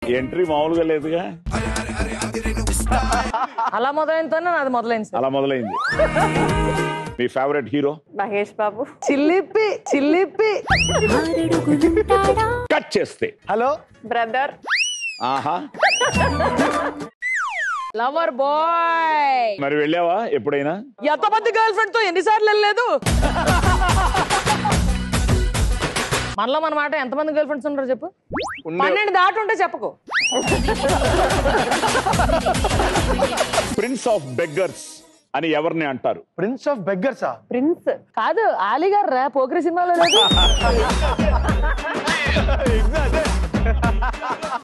entry మామూలుగా లేదుగా అలా మొదలైనతోనే నాది మొదలైంది సార్ అలా మొదలైంది మీ ఫేవరెట్ హీరో మహేష్ బాబు చిల్లిపి చిల్లిపి కట్ చేస్తే హలో బ్రదర్ ఆహా లవర్ బాయ్ మరి వెళ్ళావా ఎప్పుడైనా ఎంతమంది గర్ల్ ఫ్రెండ్ తో ఎన్నిసార్లు వెళ్ళలేదు మనలో మన మాట ఎంతమంది గర్ల్ ఫ్రెండ్స్ ఉంటారో చెప్పు పన్నెండు దాటి ఉంటే చెప్పకు ప్రిన్స్ ఆఫ్ బెగ్గర్స్ అని ఎవరిని అంటారు ప్రిన్స్ ఆఫ్ బెగ్గర్సా ప్రిన్స్ కాదు ఆలీ గారు రా పోకరి సినిమాలో లేదు